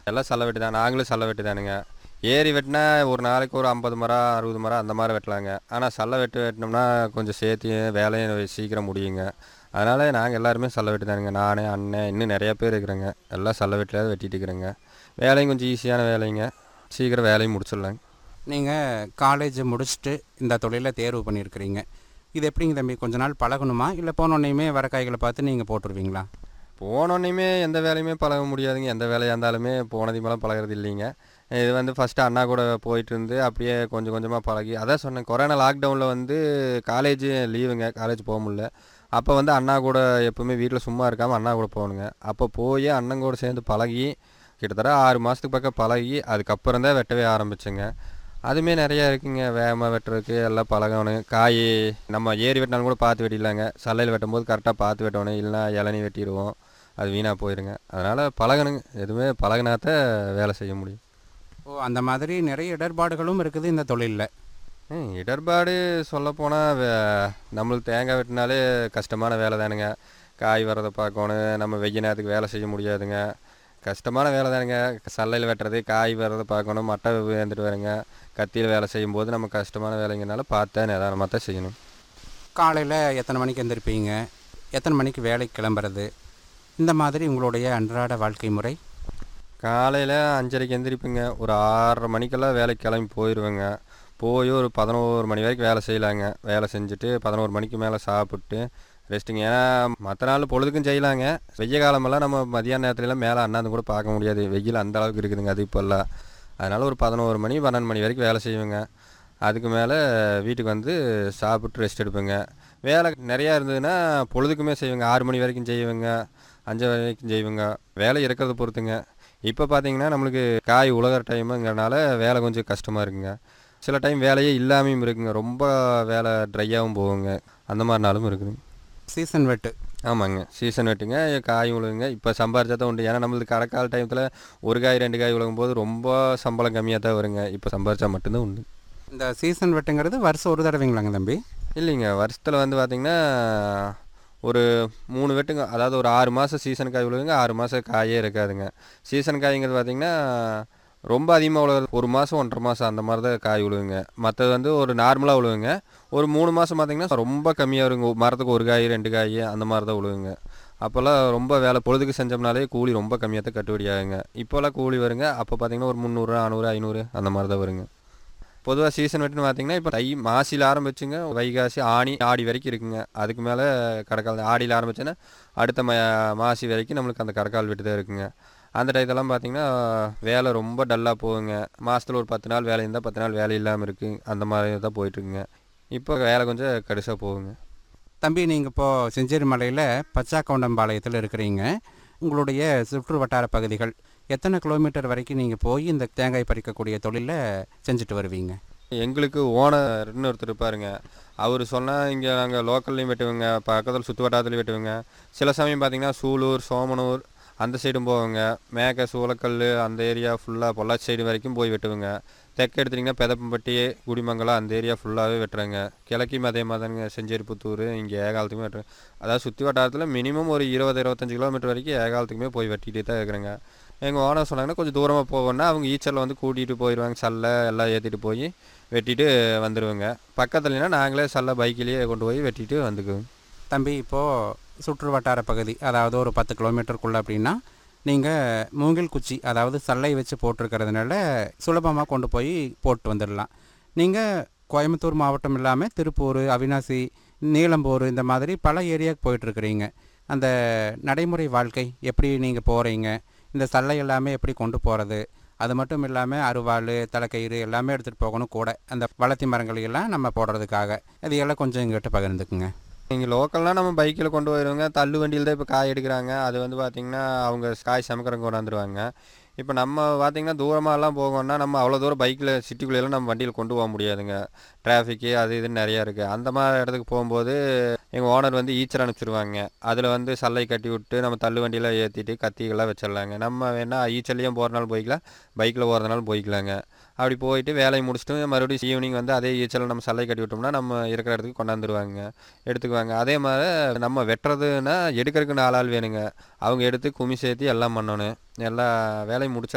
எல்லாம் சல்லை வெட்டி தான் நாங்களும் சல்லை வெட்டி தானுங்க ஏரி வெட்டினா ஒரு நாளைக்கு ஒரு ஐம்பது மரம் அறுபது மரம் அந்த மாதிரி வெட்டலாங்க ஆனால் சல்லை வெட்டு வெட்டினோம்னா கொஞ்சம் சேர்த்து வேலையும் சீக்கிரம் முடியுங்க அதனால் நாங்கள் எல்லாருமே சல்லை வெட்டி தானுங்க நான் அண்ணன் இன்னும் நிறையா பேர் இருக்கிறேங்க எல்லாம் சல்லை வெட்டிலாவது வெட்டிட்டு இருக்கிறேங்க வேலையும் கொஞ்சம் ஈஸியான வேலைங்க சீக்கிரம் வேலையும் முடிச்சிடலாங்க நீங்கள் காலேஜ் முடிச்சுட்டு இந்த தொழிலை தேர்வு பண்ணியிருக்கிறீங்க இது எப்படிங்க தம்பி கொஞ்ச நாள் பழகணுமா இல்லை போனோடனையுமே வர காய்களை பார்த்து நீங்கள் போட்டுருவீங்களா போனோன்னையுமே எந்த வேலையுமே பழக முடியாதுங்க எந்த வேலையாக இருந்தாலுமே போனதையுமெல்லாம் பழகிறது இல்லைங்க இது வந்து ஃபஸ்ட்டு அண்ணா கூட போயிட்டு இருந்து அப்படியே கொஞ்சம் கொஞ்சமாக பழகி அதான் சொன்னேன் கொரோனா லாக்டவுனில் வந்து காலேஜ் லீவுங்க காலேஜ் போக முடியல அப்போ வந்து அண்ணா கூட எப்போவுமே வீட்டில் சும்மா இருக்காமல் அண்ணா கூட போகணுங்க அப்போ போய் அண்ணன் கூட சேர்ந்து பழகி கிட்டத்தட்ட ஆறு மாதத்துக்கு பக்கம் பழகி அதுக்கப்புறம் தான் வெட்டவே ஆரம்பிச்சேங்க அதுவுமே நிறையா இருக்குங்க வேகமாக வெட்டுறதுக்கு எல்லாம் பழகணும் காய் நம்ம ஏரி வெட்டினாலும் கூட பார்த்து வெட்டிடலாங்க சல்லையில் வெட்டும்போது கரெக்டாக பார்த்து வெட்டணும் இல்லைனா இளநி வெட்டிடுவோம் அது வீணாக போயிருங்க அதனால் பழகணுங்க எதுவுமே பழகினாத்த வேலை செய்ய முடியும் ஓ அந்த மாதிரி நிறைய இடர்பாடுகளும் இருக்குது இந்த தொழிலில் ம், இடர்பாடு சொல்லப்போனால் நம்மளுக்கு தேங்காய் வெட்டினாலே கஷ்டமான வேலை தானுங்க காய் வரதை பார்க்கணும் நம்ம வெய்ய நேரத்துக்கு வேலை செய்ய முடியாதுங்க கஷ்டமான வேலை தானுங்க சல்லையில் வெட்டுறது காய் வரதை பார்க்கணும் மட்டை வந்துட்டு வருங்க கத்தியில் வேலை செய்யும்போது நம்ம கஷ்டமான வேலைங்கனால பார்த்தா நிதானமாக தான் செய்யணும் காலையில் எத்தனை மணிக்கு எந்திருப்பீங்க எத்தனை மணிக்கு வேலைக்கு கிளம்புறது இந்த மாதிரி உங்களுடைய அன்றாட வாழ்க்கை முறை காலையில் அஞ்சரைக்கு எந்திரிப்பேங்க ஒரு ஆறரை மணிக்கெல்லாம் வேலைக்கு கிளம்பி போயிடுவேங்க போய் ஒரு பதினோரு மணி வரைக்கும் வேலை செய்யலாங்க வேலை செஞ்சுட்டு பதினோரு மணிக்கு மேலே சாப்பிட்டு ரெஸ்ட்டுங்க ஏன்னா மற்ற நாள் பொழுதுக்கும் செய்யலாங்க வெய்ய காலமெல்லாம் நம்ம மதியான நேரத்துலலாம் மேலே அண்ணாந்து கூட பார்க்க முடியாது வெயில் அந்த அளவுக்கு இருக்குதுங்க அது இப்போல்லாம் அதனால் ஒரு பதினோரு மணி பன்னெண்டு மணி வரைக்கும் வேலை செய்வேங்க அதுக்கு மேலே வீட்டுக்கு வந்து சாப்பிட்டு ரெஸ்ட் எடுப்பேங்க வேலை நிறையா இருந்ததுன்னா பொழுதுக்குமே செய்வேங்க ஆறு மணி வரைக்கும் செய்வேங்க அஞ்சு வரைக்கும் செய்வேங்க வேலை இருக்கிறத பொறுத்துங்க இப்போ பார்த்தீங்கன்னா நம்மளுக்கு காய் உலகிற டைமுங்கிறனால வேலை கொஞ்சம் கஷ்டமாக இருக்குங்க சில டைம் வேலையே இல்லாமையும் இருக்குங்க ரொம்ப வேலை ட்ரையாகவும் போகுங்க அந்த மாதிரி நாளும் இருக்குதுங்க சீசன் வெட்டு ஆமாங்க சீசன் வெட்டுங்க காய் உழுகுங்க இப்போ சம்பாரிச்சா தான் உண்டு ஏன்னா நம்மளுக்கு கடைக்கால டைமத்தில் ஒரு காய் ரெண்டு காய் உழுகும் போது ரொம்ப சம்பளம் கம்மியாக தான் வருங்க இப்போ சம்பாரிச்சா மட்டும்தான் உண்டு இந்த சீசன் வெட்டுங்கிறது வருஷம் ஒரு தடவைங்களாங்க தம்பி இல்லைங்க வருஷத்தில் வந்து பார்த்திங்கன்னா ஒரு மூணு வெட்டுங்க அதாவது ஒரு ஆறு மாதம் சீசன் காய் விழுவுங்க ஆறு மாதம் காயே இருக்காதுங்க சீசன் காய்ங்கிறது பார்த்திங்கன்னா ரொம்ப அதிகமாக விழுவது ஒரு மாதம் ஒன்றரை மாதம் அந்த மாதிரி தான் காய் விழுவுங்க மற்றது வந்து ஒரு நார்மலாக விழுவுங்க ஒரு மூணு மாதம் பார்த்திங்கன்னா ரொம்ப கம்மியாக வருங்க மரத்துக்கு ஒரு காய் ரெண்டு காய் அந்த மாதிரி தான் விழுவுங்க அப்போல்லாம் ரொம்ப வேலை பொழுதுக்கு செஞ்சோம்னாலே கூலி ரொம்ப கம்மியாக தான் கட்டுப்படி ஆகுங்க இப்போல்லாம் கூலி வருங்க அப்போ பார்த்திங்கன்னா ஒரு முந்நூறு நானூறு ஐநூறு அந்த மாதிரி தான் வருங்க பொதுவாக சீசன் வெட்டுன்னு பார்த்தீங்கன்னா இப்போ தை மாசியில் ஆரம்பிச்சுங்க வைகாசி ஆணி ஆடி வரைக்கும் இருக்குங்க அதுக்கு மேலே கடக்கால் ஆடியில் ஆரம்பிச்சுன்னா அடுத்த ம மாசி வரைக்கும் நம்மளுக்கு அந்த கடக்கால் வெட்டு தான் இருக்குங்க அந்த டயத்தெல்லாம் பார்த்தீங்கன்னா வேலை ரொம்ப டல்லாக போகுங்க மாதத்தில் ஒரு பத்து நாள் வேலை இருந்தால் பத்து நாள் வேலை இல்லாமல் இருக்குது அந்த மாதிரி தான் போயிட்டுருக்குங்க இப்போ வேலை கொஞ்சம் கடுசாக போகுங்க தம்பி நீங்கள் இப்போது செஞ்சேரி மலையில் பச்சாக்கவுண்டம்பாளையத்தில் இருக்கிறீங்க உங்களுடைய சுற்று வட்டார பகுதிகள் எத்தனை கிலோமீட்டர் வரைக்கும் நீங்கள் போய் இந்த தேங்காய் பறிக்கக்கூடிய தொழிலை செஞ்சுட்டு வருவீங்க எங்களுக்கு ஓனர்னு ஒருத்தர் இருப்பாருங்க அவர் சொன்னால் இங்கே நாங்கள் லோக்கல்லையும் வெட்டுவோங்க பக்கத்தில் சுற்று வட்டாரத்துலையும் வெட்டுவோங்க சில சமயம் பார்த்தீங்கன்னா சூலூர் சோமனூர் அந்த சைடும் போவோங்க மேக்க சூளக்கல் அந்த ஏரியா ஃபுல்லாக பொள்ளாச்சி சைடு வரைக்கும் போய் வெட்டுவோங்க தெற்கு எடுத்திங்கன்னா பெதப்பம்பட்டி குடிமங்கலம் அந்த ஏரியா ஃபுல்லாகவே வெட்டுறேங்க கிழக்கையும் அதே மாதிரிங்க செஞ்சேரி புத்தூர் இங்கே ஏகாலத்துக்குமே வெட்டுறேன் அதாவது சுற்றி வட்டாரத்தில் மினிமம் ஒரு இருபது இருபத்தஞ்சி கிலோமீட்டர் வரைக்கும் ஏகாலத்துக்குமே போய் வெட்டிகிட்டே தான் இருக்கிறேங்க எங்கள் ஓனர் சொன்னாங்கன்னா கொஞ்சம் தூரமாக போவோன்னா அவங்க ஈச்சரில் வந்து கூட்டிகிட்டு போயிடுவாங்க சல்லை எல்லாம் ஏற்றிட்டு போய் வெட்டிட்டு வந்துடுவோங்க பக்கத்துலனா நாங்களே சல்லை பைக்கிலேயே கொண்டு போய் வெட்டிட்டு வந்துக்குவோம் தம்பி இப்போது சுற்று வட்டார பகுதி அதாவது ஒரு பத்து கிலோமீட்டருக்குள்ளே அப்படின்னா நீங்கள் மூங்கில் குச்சி அதாவது சல்லை வச்சு போட்டிருக்கிறதுனால சுலபமாக கொண்டு போய் போட்டு வந்துடலாம் நீங்கள் கோயம்புத்தூர் மாவட்டம் இல்லாமல் திருப்பூர் அவினாசி நீலம்பூர் இந்த மாதிரி பல ஏரியாவுக்கு போயிட்டுருக்கிறீங்க அந்த நடைமுறை வாழ்க்கை எப்படி நீங்கள் போகிறீங்க இந்த சல்லை எல்லாமே எப்படி கொண்டு போகிறது அது மட்டும் இல்லாமல் அருவாள் தலைக்கயிறு எல்லாமே எடுத்துகிட்டு போகணும் கூட அந்த வளர்த்தி மரங்களை எல்லாம் நம்ம போடுறதுக்காக அது எல்லாம் கொஞ்சம் எங்கிட்ட பகிர்ந்துக்குங்க இங்கே லோக்கல்னால் நம்ம பைக்கில் கொண்டு போயிடுவோங்க தள்ளு வண்டியில் தான் இப்போ காய் எடுக்கிறாங்க அது வந்து பார்த்திங்கன்னா அவங்க காய் சமைக்கிறவங்க கொண்டாந்துருவாங்க இப்போ நம்ம பார்த்திங்கன்னா தூரமாகலாம் போகணும்னா நம்ம அவ்வளோ தூரம் பைக்கில் சிட்டிக்குள்ளேலாம் நம்ம வண்டியில் கொண்டு போக முடியாதுங்க டிராஃபிக்கு அது இதுன்னு நிறையா இருக்குது அந்த மாதிரி இடத்துக்கு போகும்போது எங்கள் ஓனர் வந்து ஈச்சர் அனுப்பிச்சிருவாங்க அதில் வந்து சல்லை கட்டி விட்டு நம்ம தள்ளு வண்டியில் ஏற்றிட்டு கத்திகள்லாம் வச்சிடலாங்க நம்ம வேணால் ஈச்சர்லேயும் போகிறனாலும் போய்க்கலாம் பைக்கில் போகிறதுனாலும் போய்க்கலாங்க அப்படி போயிட்டு வேலையை முடிச்சுட்டு மறுபடியும் ஈவினிங் வந்து அதே ஈச்சலில் நம்ம சல்லை கட்டி விட்டோம்னா நம்ம இருக்கிற இடத்துக்கு கொண்டாந்துருவாங்க எடுத்துக்குவாங்க அதே மாதிரி நம்ம வெட்டுறதுன்னா எடுக்கிறதுக்கு நாலு ஆள் வேணுங்க அவங்க எடுத்து குமி சேர்த்து எல்லாம் பண்ணணும் எல்லா வேலையும் முடிச்ச